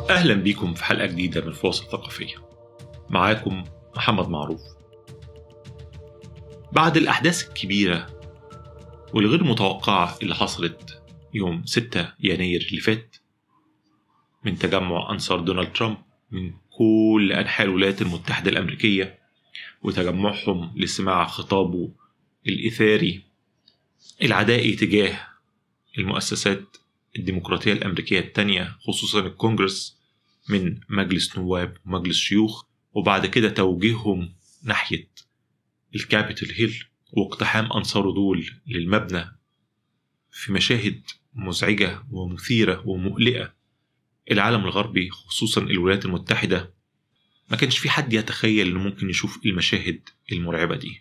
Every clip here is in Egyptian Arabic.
أهلا بيكم في حلقة جديدة من فرصة ثقافية معاكم محمد معروف بعد الأحداث الكبيرة والغير متوقعة اللي حصلت يوم 6 يناير اللي فات من تجمع أنصار دونالد ترامب من كل أنحاء الولايات المتحدة الأمريكية وتجمعهم لسماع خطابه الإثاري العدائي تجاه المؤسسات الديمقراطية الأمريكية التانية خصوصا الكونجرس من مجلس نواب ومجلس شيوخ وبعد كده توجيههم ناحية الكابيتال هيل واقتحام أنصاره دول للمبنى في مشاهد مزعجة ومثيرة ومقلقة العالم الغربي خصوصا الولايات المتحدة ما كانش في حد يتخيل انه ممكن يشوف المشاهد المرعبة دي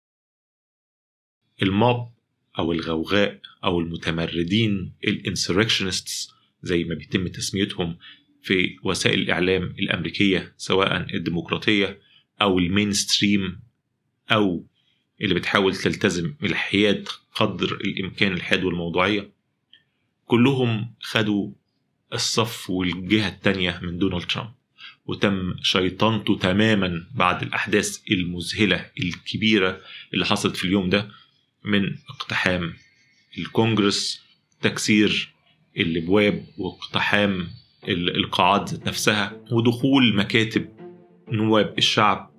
الموب أو الغوغاء أو المتمردين الانسركشنستس زي ما بيتم تسميتهم في وسائل الإعلام الأمريكية سواء الديمقراطية أو المين ستريم أو اللي بتحاول تلتزم الحياد قدر الإمكان الحياد والموضوعية كلهم خدوا الصف والجهة التانية من دونالد ترامب وتم شيطنته تماما بعد الأحداث المذهلة الكبيرة اللي حصلت في اليوم ده من اقتحام الكونجرس تكسير الابواب واقتحام القاعات ذات نفسها ودخول مكاتب نواب الشعب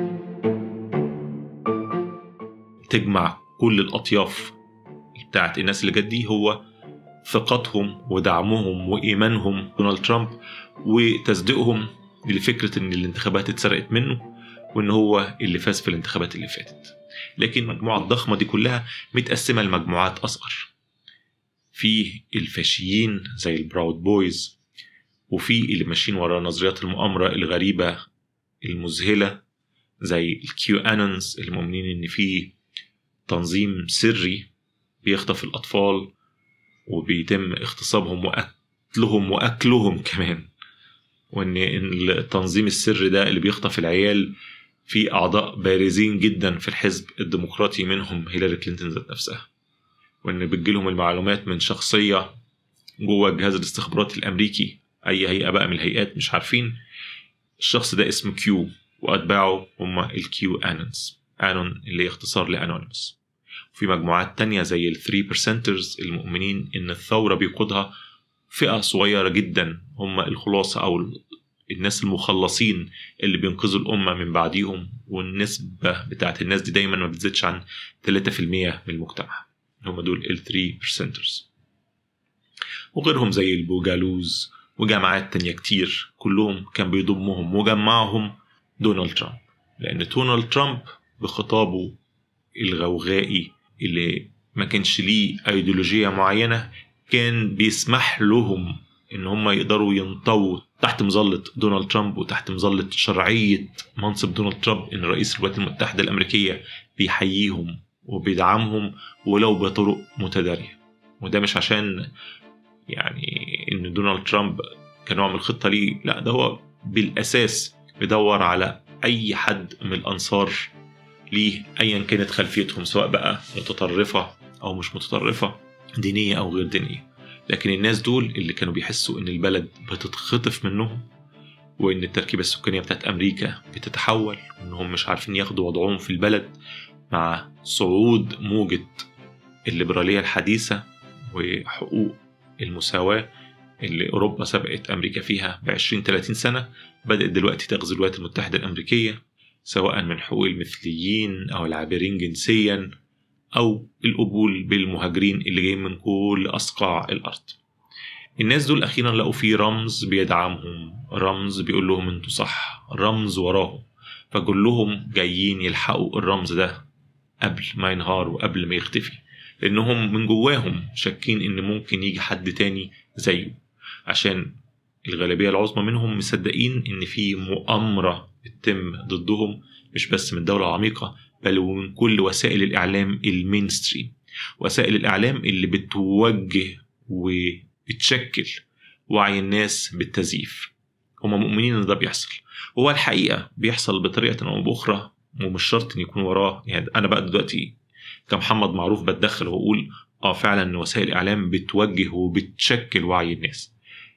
تجمع كل الاطياف بتاعت الناس اللي جت دي هو ثقتهم ودعمهم وايمانهم دونالد ترامب وتصديقهم لفكره ان الانتخابات اتسرقت منه وان هو اللي فاز في الانتخابات اللي فاتت لكن المجموعة الضخمة دي كلها متقسمة لمجموعات أصغر في الفاشيين زي البراود بويز وفي اللي ماشيين ورا نظريات المؤامرة الغريبة المذهلة زي الكيو أنونز اللي مؤمنين إن في تنظيم سري بيخطف الأطفال وبيتم اغتصابهم وقتلهم وأكلهم كمان وإن التنظيم السري ده اللي بيخطف العيال في أعضاء بارزين جدا في الحزب الديمقراطي منهم هيلاري كلينتون ذات نفسها وإن بتجيلهم المعلومات من شخصية جوه الجهاز الاستخباراتي الأمريكي أي هيئة بقى من الهيئات مش عارفين الشخص ده اسمه كيو وأتباعه هم الكيو أنونز أنون اللي هي اختصار لأنونيمس وفي مجموعات تانية زي الثري برسنترز المؤمنين إن الثورة بيقودها فئة صغيرة جدا هم الخلاصة أو الناس المخلصين اللي بينقذوا الأمة من بعديهم والنسبة بتاعت الناس دي دايما ما بتزيدش عن 3% من المجتمع هم دول ال 3 percenters وغيرهم زي البوجالوز وجامعات تانية كتير كلهم كان بيضمهم وجمعهم دونالد ترامب لأن دونالد ترامب بخطابه الغوغائي اللي ما كانش ليه أيديولوجية معينة كان بيسمح لهم إن هم يقدروا ينطووا تحت مظلة دونالد ترامب وتحت مظلة شرعية منصب دونالد ترامب إن رئيس الولايات المتحدة الأمريكية بيحييهم وبيدعمهم ولو بطرق متدارية وده مش عشان يعني إن دونالد ترامب كنوع من الخطة ليه لا ده هو بالأساس بيدور على أي حد من الأنصار ليه أيا كانت خلفيتهم سواء بقى متطرفة أو مش متطرفة دينية أو غير دينية لكن الناس دول اللي كانوا بيحسوا ان البلد بتتخطف منهم وان التركيبة السكانية بتاعت امريكا بتتحول وانهم مش عارفين ياخدوا وضعهم في البلد مع صعود موجة الليبرالية الحديثة وحقوق المساواة اللي أوروبا سبقت أمريكا فيها ب 20 30 سنة بدأت دلوقتي تغزو الولايات المتحدة الأمريكية سواء من حقوق المثليين أو العابرين جنسيا أو القبول بالمهاجرين اللي جايين من كل أصقاع الأرض الناس دول أخيرا لقوا فيه رمز بيدعمهم رمز بيقول لهم انتوا صح رمز وراهم فكلهم جايين يلحقوا الرمز ده قبل ما ينهار وقبل ما يختفي لأنهم من جواهم شاكين إن ممكن يجي حد تاني زيه عشان الغالبية العظمى منهم مصدقين إن في مؤامرة بتتم ضدهم مش بس من الدولة العميقة بل ومن كل وسائل الإعلام المينستريم وسائل الإعلام اللي بتوجه وبتشكل وعي الناس بالتزييف هم مؤمنين إن ده بيحصل هو الحقيقة بيحصل بطريقة أو بأخرى ومش شرط إن يكون وراه يعني أنا بقى دلوقتي كمحمد معروف بتدخل وأقول اه فعلا ان وسائل الاعلام بتوجه وبتشكل وعي الناس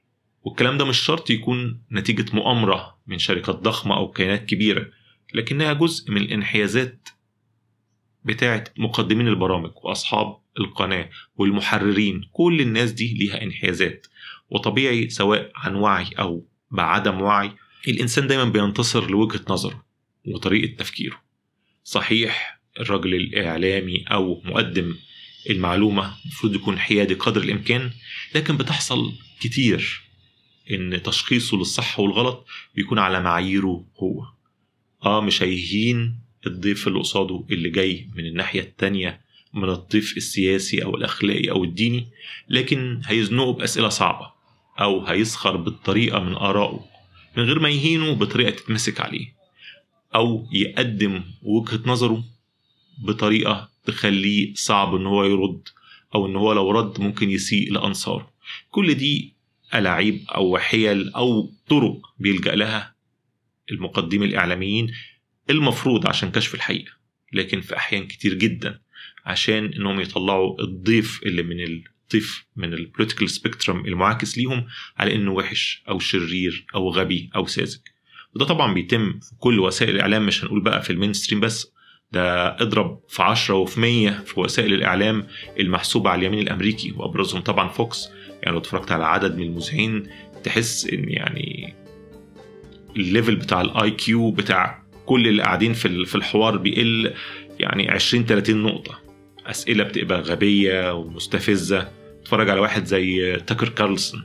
والكلام ده مش شرط يكون نتيجة مؤامرة من شركات ضخمة أو كيانات كبيرة لكنها جزء من الانحيازات بتاعة مقدمين البرامج وأصحاب القناة والمحررين كل الناس دي ليها انحيازات وطبيعي سواء عن وعي أو بعدم وعي الإنسان دايما بينتصر لوجهة نظره وطريقة تفكيره صحيح الرجل الإعلامي أو مقدم المعلومة المفروض يكون حيادي قدر الإمكان لكن بتحصل كتير إن تشخيصه للصح والغلط بيكون على معاييره هو آه مش هيهين الضيف اللي قصاده اللي جاي من الناحية التانية من الطيف السياسي أو الأخلاقي أو الديني لكن هيزنقه بأسئلة صعبة أو هيسخر بالطريقة من آرائه من غير ما يهينه بطريقة تتمسك عليه أو يقدم وجهة نظره بطريقة تخليه صعب إن هو يرد أو إن هو لو رد ممكن يسيء لأنصاره كل دي ألاعيب أو حيل أو طرق بيلجأ لها المقدمين الإعلاميين المفروض عشان كشف الحقيقة لكن في أحيان كتير جدا عشان إنهم يطلعوا الضيف اللي من الطيف من البوليتيكال سبيكترم المعاكس ليهم على إنه وحش أو شرير أو غبي أو ساذج وده طبعا بيتم في كل وسائل الإعلام مش هنقول بقى في المين ستريم بس ده اضرب في 10 وفي 100 في وسائل الإعلام المحسوبة على اليمين الأمريكي وأبرزهم طبعا فوكس يعني لو اتفرجت على عدد من المذيعين تحس إن يعني الليفل بتاع الاي كيو بتاع كل اللي قاعدين في في الحوار بيقل يعني 20 30 نقطة أسئلة بتبقى غبية ومستفزة اتفرج على واحد زي تاكر كارلسون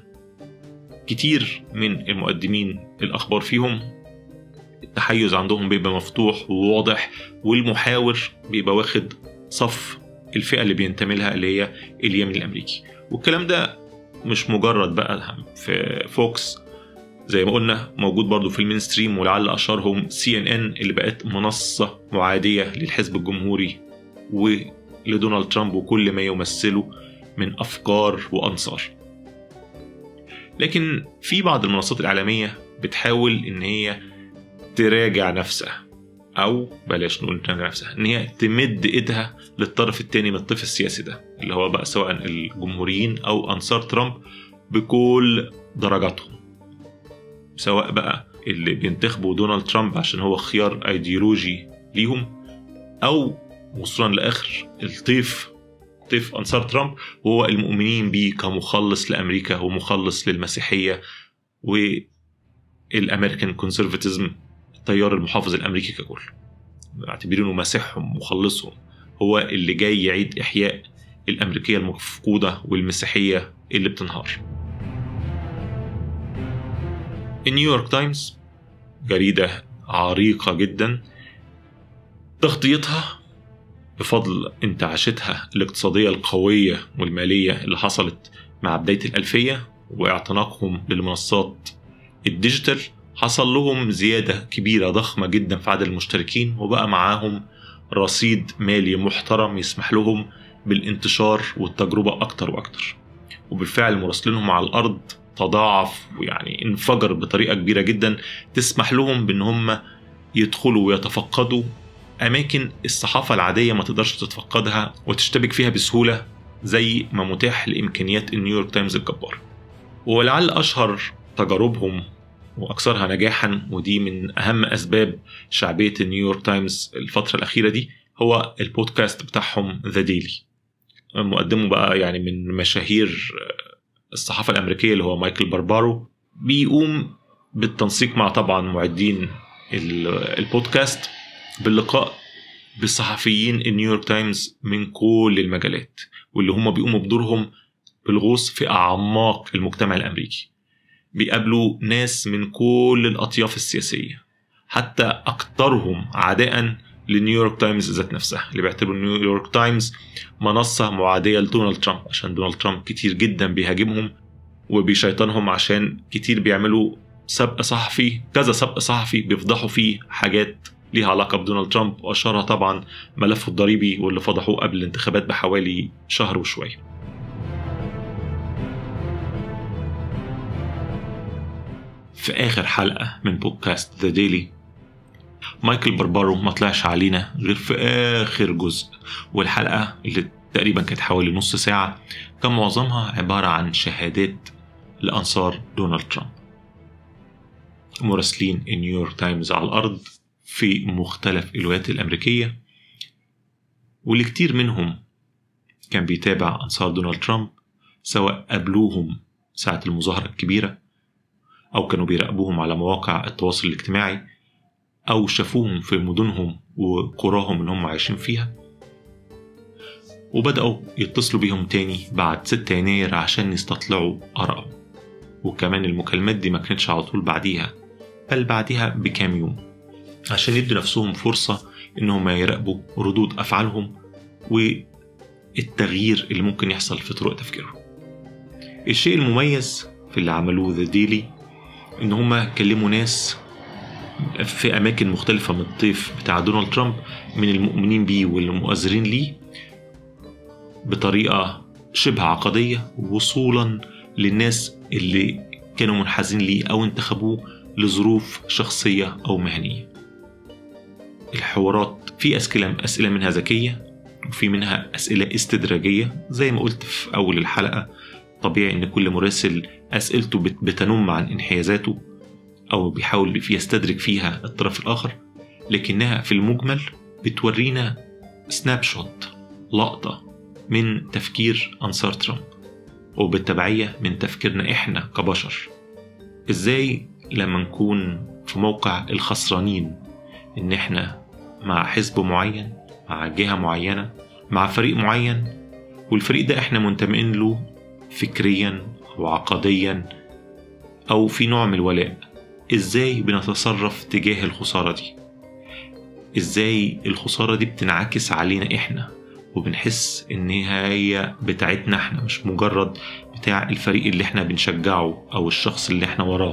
كتير من المقدمين الأخبار فيهم التحيز عندهم بيبقى مفتوح وواضح والمحاور بيبقى واخد صف الفئة اللي بينتمي لها اللي هي اليمين الأمريكي والكلام ده مش مجرد بقى في فوكس زي ما قلنا موجود برضو في المينستريم ولعل اشهرهم سي ان ان اللي بقت منصه معاديه للحزب الجمهوري ولدونالد ترامب وكل ما يمثله من افكار وانصار. لكن في بعض المنصات الاعلاميه بتحاول ان هي تراجع نفسها او بلاش نقول تراجع نفسها ان هي تمد ايدها للطرف الثاني من الطيف السياسي ده اللي هو بقى سواء الجمهوريين او انصار ترامب بكل درجاتهم سواء بقى اللي بينتخبوا دونالد ترامب عشان هو خيار ايديولوجي ليهم او وصولا لاخر الطيف طيف انصار ترامب وهو المؤمنين بيه كمخلص لامريكا ومخلص للمسيحيه والامريكان كونسرفاتيزم التيار المحافظ الامريكي ككل معتبرينه مسيحهم مخلصهم هو اللي جاي يعيد احياء الامريكيه المفقوده والمسيحيه اللي بتنهار نيويورك تايمز جريدة عريقة جدا تغطيتها بفضل انتعاشتها الاقتصادية القوية والمالية اللي حصلت مع بداية الألفية واعتناقهم للمنصات الديجيتال حصل لهم زيادة كبيرة ضخمة جدا في عدد المشتركين وبقى معاهم رصيد مالي محترم يسمح لهم بالانتشار والتجربة أكتر وأكتر وبالفعل مراسلينهم على الأرض تضاعف ويعني انفجر بطريقه كبيره جدا تسمح لهم بان هم يدخلوا ويتفقدوا اماكن الصحافه العاديه ما تقدرش تتفقدها وتشتبك فيها بسهوله زي ما متاح لامكانيات النيويورك تايمز الجبار ولعل اشهر تجاربهم واكثرها نجاحا ودي من اهم اسباب شعبيه النيويورك تايمز الفتره الاخيره دي هو البودكاست بتاعهم ذا ديلي مقدمه بقى يعني من مشاهير الصحافة الأمريكية اللي هو مايكل باربارو بيقوم بالتنسيق مع طبعا معدين البودكاست باللقاء بصحفيين النيويورك تايمز من كل المجالات واللي هم بيقوموا بدورهم بالغوص في أعماق المجتمع الأمريكي بيقابلوا ناس من كل الأطياف السياسية حتى أكثرهم عداء لنيويورك تايمز ذات نفسها اللي بيعتبروا نيويورك تايمز منصة معادية لدونالد ترامب عشان دونالد ترامب كتير جدا بيهاجمهم وبيشيطنهم عشان كتير بيعملوا سبق صحفي كذا سبق صحفي بيفضحوا فيه حاجات ليها علاقة بدونالد ترامب وأشهرها طبعا ملفه الضريبي واللي فضحوه قبل الانتخابات بحوالي شهر وشوية في آخر حلقة من بودكاست ذا ديلي مايكل بربارو ما طلعش علينا غير في آخر جزء والحلقة اللي تقريبا كانت حوالي نص ساعة كان معظمها عبارة عن شهادات لأنصار دونالد ترامب مراسلين نيويورك تايمز على الأرض في مختلف الولايات الأمريكية واللي كتير منهم كان بيتابع أنصار دونالد ترامب سواء قابلوهم ساعة المظاهرة الكبيرة أو كانوا بيراقبوهم على مواقع التواصل الاجتماعي أو شافوهم في مدنهم وقراهم اللي هم عايشين فيها وبدأوا يتصلوا بيهم تاني بعد 6 يناير عشان يستطلعوا آرائهم وكمان المكالمات دي ما كانتش على طول بعديها بل بعديها بكام يوم عشان يدوا نفسهم فرصة إنهم يراقبوا ردود أفعالهم والتغيير اللي ممكن يحصل في طرق تفكيرهم الشيء المميز في اللي عملوه ذا ديلي إن هما كلموا ناس في أماكن مختلفة من الطيف بتاع دونالد ترامب من المؤمنين بيه والمؤثرين ليه بطريقة شبه عقدية وصولا للناس اللي كانوا منحازين ليه أو انتخبوه لظروف شخصية أو مهنية الحوارات في أسئلة أسئلة منها ذكية وفي منها أسئلة استدراجية زي ما قلت في أول الحلقة طبيعي إن كل مراسل أسئلته بتنم عن انحيازاته أو بيحاول يستدرك فيها الطرف الآخر لكنها في المجمل بتورينا سناب شوت لقطة من تفكير أنصار ترامب وبالتبعية من تفكيرنا إحنا كبشر إزاي لما نكون في موقع الخسرانين إن إحنا مع حزب معين مع جهة معينة مع فريق معين والفريق ده إحنا منتمين له فكريا أو عقديا أو في نوع من الولاء إزاي بنتصرف تجاه الخسارة دي إزاي الخسارة دي بتنعكس علينا إحنا وبنحس ان هي بتاعتنا احنا مش مجرد بتاع الفريق اللي احنا بنشجعه او الشخص اللي احنا وراه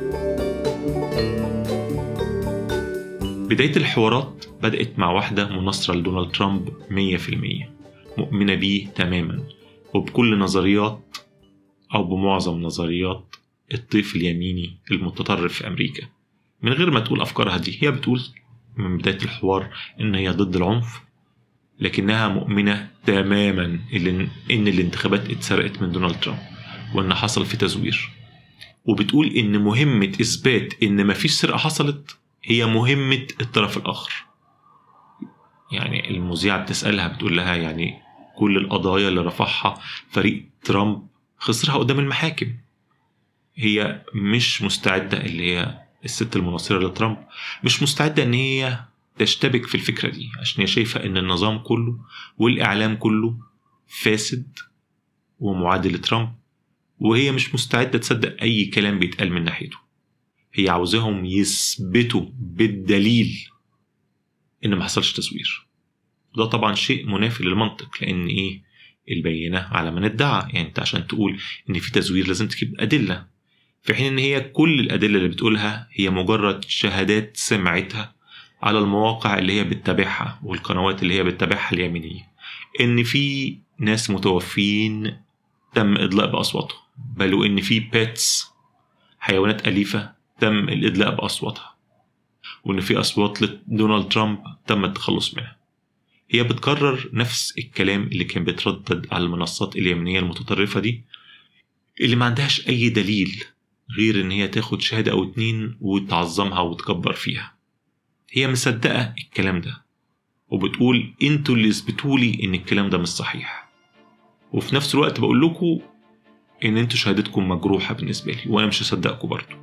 بداية الحوارات بدأت مع واحدة مناصرة لدونالد ترامب 100% مؤمنة بيه تماما وبكل نظريات أو بمعظم نظريات الطيف اليميني المتطرف في أمريكا من غير ما تقول أفكارها دي هي بتقول من بداية الحوار إن هي ضد العنف لكنها مؤمنة تماما إن الانتخابات اتسرقت من دونالد ترامب وإن حصل في تزوير وبتقول إن مهمة إثبات إن مفيش سرقة حصلت هي مهمة الطرف الآخر يعني المذيعة بتسألها بتقول لها يعني كل القضايا اللي رفعها فريق ترامب خسرها قدام المحاكم هي مش مستعدة اللي هي الست المناصرة لترامب مش مستعدة إن هي تشتبك في الفكرة دي عشان هي شايفة إن النظام كله والإعلام كله فاسد ومعادي لترامب وهي مش مستعدة تصدق أي كلام بيتقال من ناحيته هي عاوزاهم يثبتوا بالدليل إن ما حصلش تزوير وده طبعا شيء منافي للمنطق لأن إيه البينة على من ادعى يعني أنت عشان تقول إن في تزوير لازم تجيب أدلة في حين إن هي كل الأدلة اللي بتقولها هي مجرد شهادات سمعتها على المواقع اللي هي بتتابعها والقنوات اللي هي بتتابعها اليمينية إن في ناس متوفين تم إدلاء بأصواتهم بل وإن في بيتس حيوانات أليفة تم الإدلاء بأصواتها وإن في أصوات لدونالد ترامب تم التخلص منها هي بتكرر نفس الكلام اللي كان بيتردد على المنصات اليمينية المتطرفة دي اللي ما عندهاش أي دليل غير إن هي تاخد شهادة أو اتنين وتعظمها وتكبر فيها هي مصدقة الكلام ده وبتقول انتوا اللي اثبتولي ان الكلام ده مش صحيح وفي نفس الوقت بقول لكم ان انتوا شهادتكم مجروحة بالنسبة لي وانا مش هصدقكم برضه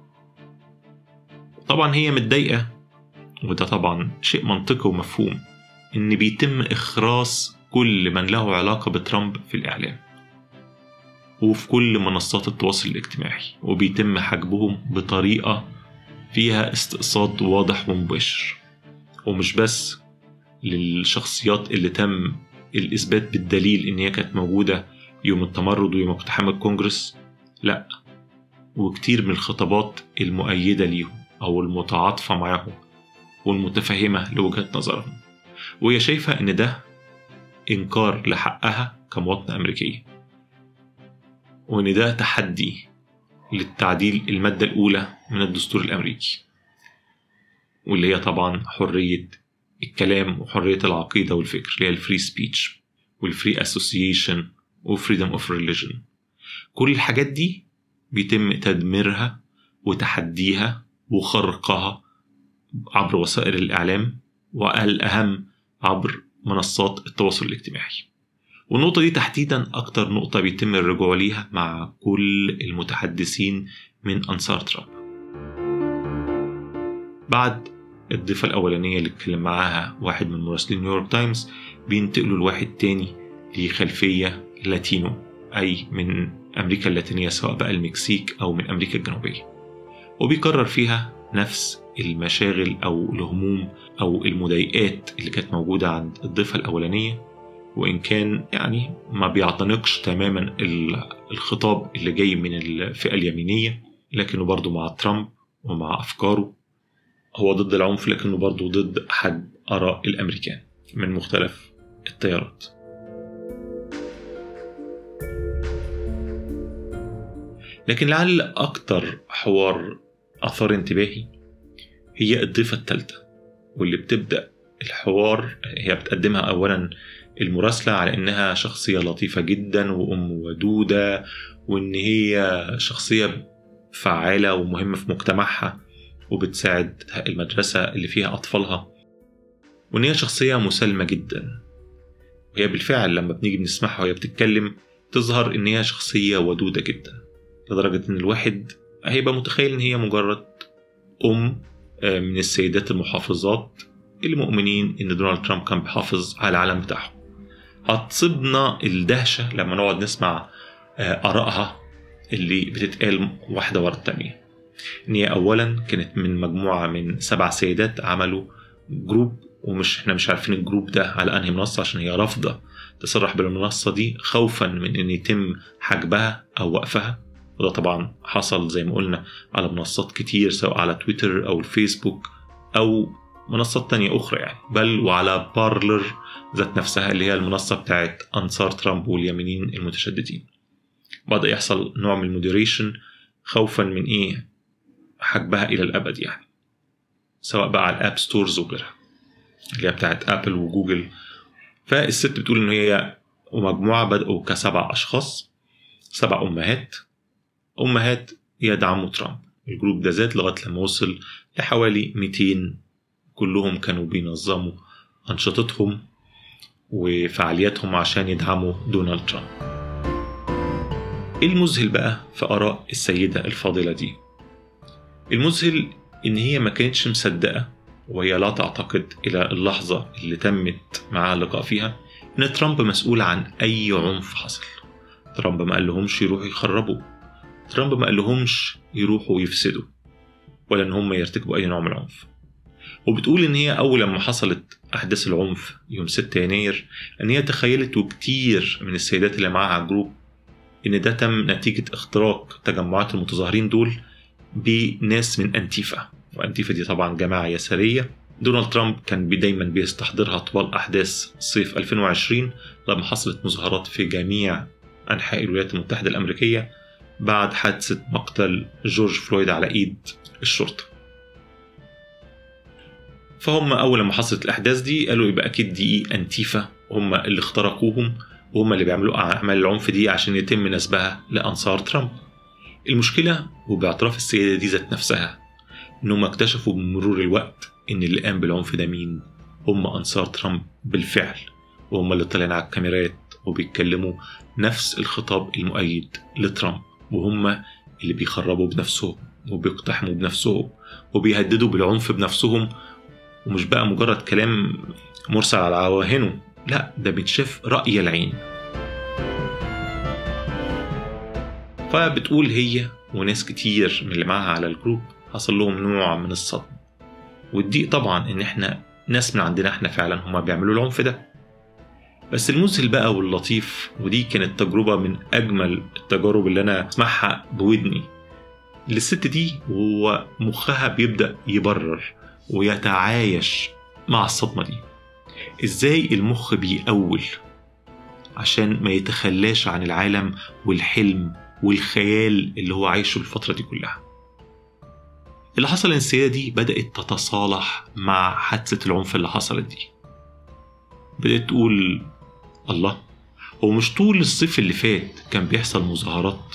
طبعا هي متضايقة وده طبعا شيء منطقي ومفهوم ان بيتم اخراس كل من له علاقة بترامب في الاعلام وفي كل منصات التواصل الاجتماعي وبيتم حجبهم بطريقة فيها استقصاد واضح ومباشر ومش بس للشخصيات اللي تم الإثبات بالدليل إن هي كانت موجودة يوم التمرد ويوم اقتحام الكونجرس لأ وكتير من الخطابات المؤيدة ليهم أو المتعاطفة معاهم والمتفهمة لوجهة نظرهم وهي شايفة إن ده إنكار لحقها كمواطنة أمريكية وإن ده تحدي للتعديل المادة الأولى من الدستور الأمريكي واللي هي طبعا حرية الكلام وحرية العقيدة والفكر اللي هي الفري سبيتش والفري اسوسيشن وفريدم اوف ريليجن كل الحاجات دي بيتم تدميرها وتحديها وخرقها عبر وسائل الإعلام والأهم عبر منصات التواصل الاجتماعي والنقطة دي تحديدا أكتر نقطة بيتم الرجوع ليها مع كل المتحدثين من أنصار ترامب بعد الضيفة الأولانية اللي اتكلم معاها واحد من مراسلين نيويورك تايمز بينتقلوا لواحد تاني ليه خلفية لاتينو أي من أمريكا اللاتينية سواء بقى المكسيك أو من أمريكا الجنوبية وبيكرر فيها نفس المشاغل أو الهموم أو المضايقات اللي كانت موجودة عند الضيفة الأولانية وإن كان يعني ما بيعتنقش تماما الخطاب اللي جاي من الفئة اليمينية لكنه برضه مع ترامب ومع أفكاره هو ضد العنف لكنه برضه ضد حد آراء الأمريكان من مختلف التيارات لكن لعل أكتر حوار أثار انتباهي هي الضيفة الثالثة واللي بتبدأ الحوار هي بتقدمها أولا المراسلة على إنها شخصية لطيفة جدا وأم ودودة وإن هي شخصية فعالة ومهمة في مجتمعها وبتساعد المدرسة اللي فيها أطفالها وإن هي شخصية مسالمة جدا وهي بالفعل لما بنيجي بنسمعها وهي بتتكلم تظهر إن هي شخصية ودودة جدا لدرجة إن الواحد هيبقى متخيل إن هي مجرد أم من السيدات المحافظات اللي مؤمنين إن دونالد ترامب كان بيحافظ على العالم بتاعهم هتصيبنا الدهشة لما نقعد نسمع آرائها اللي بتتقال واحدة ورا التانية إن هي أولا كانت من مجموعة من سبع سيدات عملوا جروب ومش احنا مش عارفين الجروب ده على انهي منصة عشان هي رافضة تصرح بالمنصة دي خوفا من ان يتم حجبها او وقفها وده طبعا حصل زي ما قلنا على منصات كتير سواء على تويتر او الفيسبوك او منصات تانية أخرى يعني بل وعلى بارلر ذات نفسها اللي هي المنصة بتاعت أنصار ترامب واليمينيين المتشددين بدأ يحصل نوع من المودريشن خوفا من إيه حجبها إلى الأبد يعني سواء بقى على الأب ستورز وغيرها اللي هي بتاعت أبل وجوجل فالست بتقول إن هي ومجموعة بدأوا كسبع أشخاص سبع أمهات أمهات يدعموا ترامب الجروب ده زاد لغاية لما وصل لحوالي 200 كلهم كانوا بينظموا أنشطتهم وفعالياتهم عشان يدعموا دونالد ترامب إيه المذهل بقى في آراء السيدة الفاضلة دي المذهل إن هي ما كانتش مصدقة وهي لا تعتقد إلى اللحظة اللي تمت معاها اللقاء فيها إن ترامب مسؤول عن أي عنف حصل ترامب ما قالهمش يروحوا يخربوا ترامب ما قالهمش يروحوا يفسدوا ولا إن هم يرتكبوا أي نوع من العنف وبتقول إن هي أول لما حصلت أحداث العنف يوم 6 يناير إن هي تخيلت وكتير من السيدات اللي معاها على الجروب إن ده تم نتيجة اختراق تجمعات المتظاهرين دول بناس من أنتيفا وأنتيفا دي طبعا جماعة يسارية دونالد ترامب كان دايما بيستحضرها طوال أحداث صيف 2020 لما حصلت مظاهرات في جميع أنحاء الولايات المتحدة الأمريكية بعد حادثة مقتل جورج فلويد على إيد الشرطة فهم أول لما حصلت الأحداث دي قالوا يبقى أكيد دي أنتيفا هم اللي اخترقوهم وهم اللي بيعملوا أعمال العنف دي عشان يتم نسبها لأنصار ترامب المشكلة وباعتراف السيدة دي ذات نفسها إنهم اكتشفوا بمرور الوقت إن اللي قام بالعنف ده مين هم أنصار ترامب بالفعل وهم اللي طالعين على الكاميرات وبيتكلموا نفس الخطاب المؤيد لترامب وهم اللي بيخربوا بنفسهم وبيقتحموا بنفسهم وبيهددوا بالعنف بنفسهم ومش بقى مجرد كلام مرسل على عواهنه لا ده بيتشاف رأي العين فبتقول هي وناس كتير من اللي معاها على الجروب حصل لهم نوع من الصدمة والضيق طبعا ان احنا ناس من عندنا احنا فعلا هما بيعملوا العنف ده بس المذهل بقى واللطيف ودي كانت تجربة من أجمل التجارب اللي أنا أسمعها بودني للست دي وهو مخها بيبدأ يبرر ويتعايش مع الصدمة دي إزاي المخ بيأول عشان ما يتخلاش عن العالم والحلم والخيال اللي هو عايشه الفترة دي كلها اللي حصل ان السيدة دي بدأت تتصالح مع حادثة العنف اللي حصلت دي بدأت تقول الله هو مش طول الصيف اللي فات كان بيحصل مظاهرات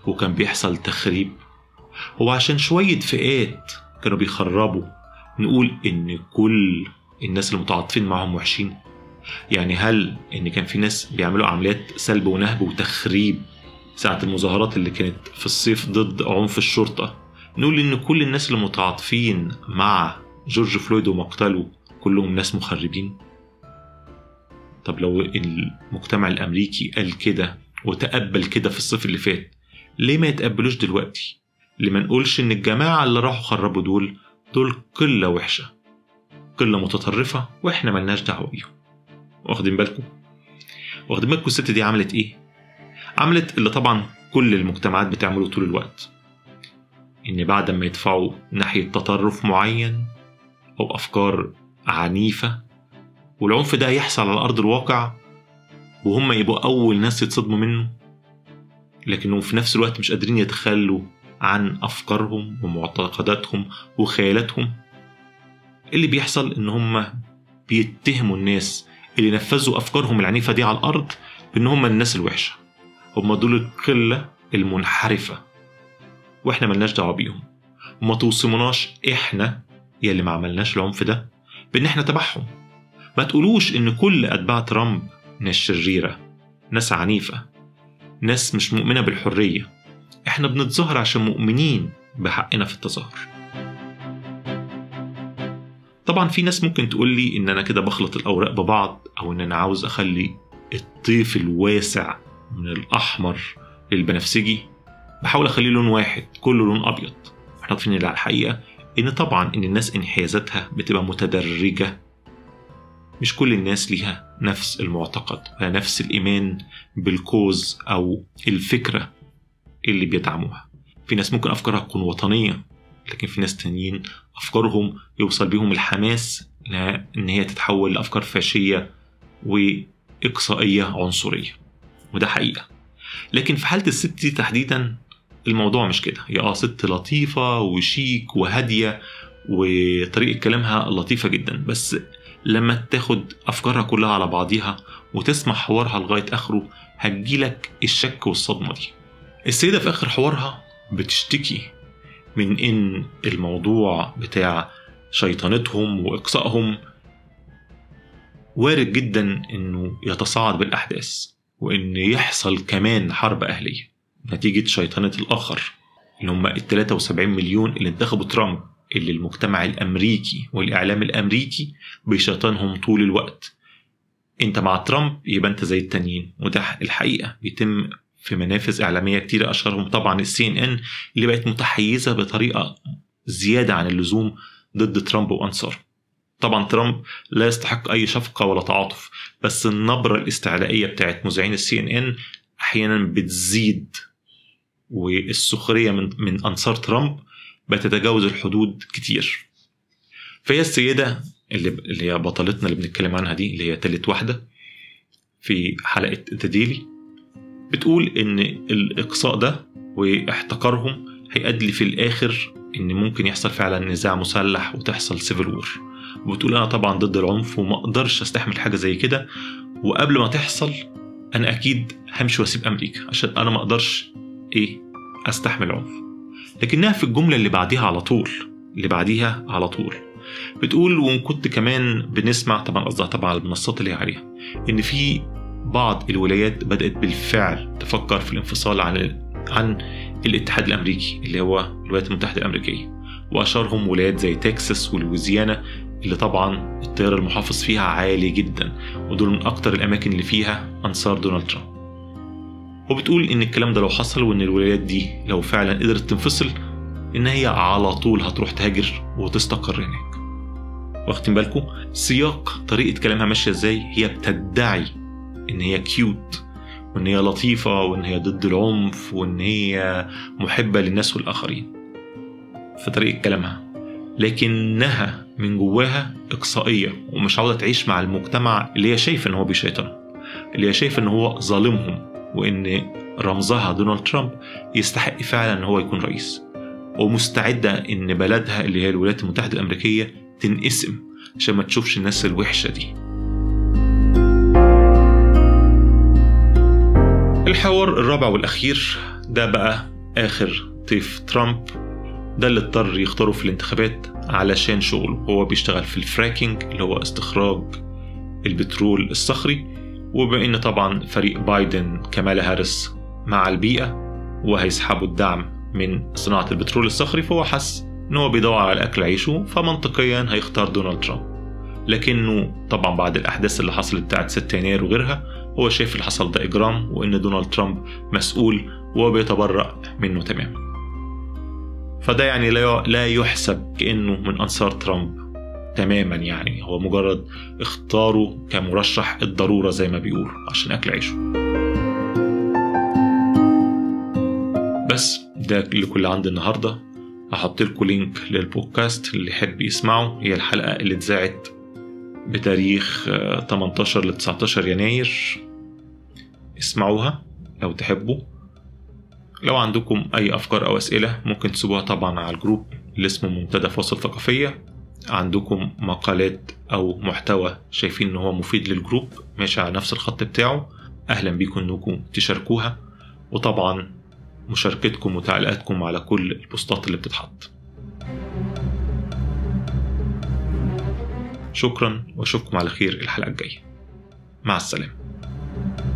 وكان بيحصل تخريب هو عشان شوية فئات كانوا بيخربوا نقول إن كل الناس المتعاطفين معاهم وحشين يعني هل إن كان في ناس بيعملوا عمليات سلب ونهب وتخريب ساعة المظاهرات اللي كانت في الصيف ضد عنف الشرطة نقول إن كل الناس اللي متعاطفين مع جورج فلويد ومقتله كلهم ناس مخربين طب لو المجتمع الأمريكي قال كده وتقبل كده في الصيف اللي فات ليه ما يتقبلوش دلوقتي ليه ما نقولش إن الجماعة اللي راحوا خربوا دول دول قلة وحشة قلة متطرفة وإحنا ملناش دعوة بيهم واخدين بالكم واخدين بالكم الست دي عملت إيه عملت اللي طبعا كل المجتمعات بتعمله طول الوقت إن بعد ما يدفعوا ناحية تطرف معين أو أفكار عنيفة والعنف ده يحصل على أرض الواقع وهم يبقوا أول ناس يتصدموا منه لكنهم في نفس الوقت مش قادرين يتخلوا عن أفكارهم ومعتقداتهم وخيالاتهم اللي بيحصل إن هم بيتهموا الناس اللي نفذوا أفكارهم العنيفة دي على الأرض بإن هم الناس الوحشة هم دول القلة المنحرفة وإحنا ملناش دعوة بيهم وما توصموناش إحنا يا اللي ما عملناش العنف ده بإن إحنا تبعهم ما تقولوش إن كل أتباع ترامب ناس شريرة ناس عنيفة ناس مش مؤمنة بالحرية إحنا بنتظاهر عشان مؤمنين بحقنا في التظاهر طبعا في ناس ممكن تقول لي إن أنا كده بخلط الأوراق ببعض أو إن أنا عاوز أخلي الطيف الواسع من الأحمر للبنفسجي بحاول أخليه لون واحد كله لون أبيض احنا عارفين على الحقيقة إن طبعا إن الناس انحيازاتها بتبقى متدرجة مش كل الناس ليها نفس المعتقد ولا نفس الإيمان بالكوز أو الفكرة اللي بيدعموها في ناس ممكن أفكارها تكون وطنية لكن في ناس تانيين أفكارهم يوصل بيهم الحماس إن هي تتحول لأفكار فاشية وإقصائية عنصرية وده حقيقة لكن في حالة الست دي تحديدا الموضوع مش كده هي اه ست لطيفة وشيك وهادية وطريقة كلامها لطيفة جدا بس لما تاخد أفكارها كلها على بعضيها وتسمع حوارها لغاية آخره هتجيلك الشك والصدمة دي السيدة في آخر حوارها بتشتكي من إن الموضوع بتاع شيطنتهم وإقصائهم وارد جدا إنه يتصاعد بالأحداث وإن يحصل كمان حرب أهلية نتيجة شيطنة الآخر اللي هم ال 73 مليون اللي انتخبوا ترامب اللي المجتمع الأمريكي والإعلام الأمريكي بيشيطنهم طول الوقت انت مع ترامب يبقى انت زي التانيين وده الحقيقة بيتم في منافذ إعلامية كتيرة أشهرهم طبعا السي ان ان اللي بقت متحيزة بطريقة زيادة عن اللزوم ضد ترامب وأنصاره طبعا ترامب لا يستحق أي شفقة ولا تعاطف بس النبرة الاستعلائية بتاعت مذيعين السي ان ان أحيانا بتزيد والسخرية من, من أنصار ترامب بتتجاوز الحدود كتير فهي السيدة اللي, اللي هي بطلتنا اللي بنتكلم عنها دي اللي هي تالت واحدة في حلقة تديلي بتقول إن الإقصاء ده واحتقارهم هيؤدي في الآخر إن ممكن يحصل فعلا نزاع مسلح وتحصل سيفل وور وبتقول أنا طبعا ضد العنف وما أقدرش أستحمل حاجة زي كده وقبل ما تحصل أنا أكيد همشي وأسيب أمريكا عشان أنا ما أقدرش إيه أستحمل عنف لكنها في الجملة اللي بعديها على طول اللي بعديها على طول بتقول وإن كنت كمان بنسمع طبعا قصدها طبعا على المنصات اللي هي عليها إن في بعض الولايات بدأت بالفعل تفكر في الانفصال عن عن الاتحاد الأمريكي اللي هو الولايات المتحدة الأمريكية وأشهرهم ولايات زي تكساس ولويزيانا اللي طبعا التيار المحافظ فيها عالي جدا ودول من أكتر الأماكن اللي فيها أنصار دونالد ترامب وبتقول إن الكلام ده لو حصل وإن الولايات دي لو فعلا قدرت تنفصل إن هي على طول هتروح تهاجر وتستقر هناك واخدين بالكم سياق طريقة كلامها ماشية ازاي هي بتدعي ان هي كيوت وان هي لطيفة وان هي ضد العنف وان هي محبة للناس والآخرين في طريقة كلامها لكنها من جواها إقصائية ومش عاوزة تعيش مع المجتمع اللي هي شايفة ان هو بيشيطنه اللي هي شايفة ان هو ظالمهم وان رمزها دونالد ترامب يستحق فعلا ان هو يكون رئيس ومستعدة ان بلدها اللي هي الولايات المتحدة الأمريكية تنقسم عشان ما تشوفش الناس الوحشة دي الحوار الرابع والأخير ده بقى آخر طيف ترامب ده اللي اضطر يختاره في الانتخابات علشان شغله هو بيشتغل في الفراكينج اللي هو استخراج البترول الصخري وبما ان طبعا فريق بايدن كمالا هارس مع البيئة وهيسحبوا الدعم من صناعة البترول الصخري فهو حس ان هو بيدور على اكل عيشه فمنطقيا هيختار دونالد ترامب لكنه طبعا بعد الاحداث اللي حصلت بتاعت 6 يناير وغيرها هو شايف اللي حصل ده اجرام وان دونالد ترامب مسؤول وبيتبرأ منه تماما فده يعني لا لا يحسب كانه من انصار ترامب تماما يعني هو مجرد اختاره كمرشح الضروره زي ما بيقول عشان اكل عيشه بس ده اللي كل عندي النهارده هحط لكم لينك للبودكاست اللي يحب يسمعه هي الحلقه اللي اتذاعت بتاريخ 18 ل 19 يناير اسمعوها لو تحبوا لو عندكم أي أفكار أو أسئلة ممكن تسيبوها طبعا على الجروب اللي اسمه منتدى فاصل ثقافية عندكم مقالات أو محتوى شايفين إن هو مفيد للجروب ماشي على نفس الخط بتاعه أهلا بيكم إنكم تشاركوها وطبعا مشاركتكم وتعليقاتكم على كل البوستات اللي بتتحط شكرا واشوفكم على خير الحلقة الجاية مع السلامة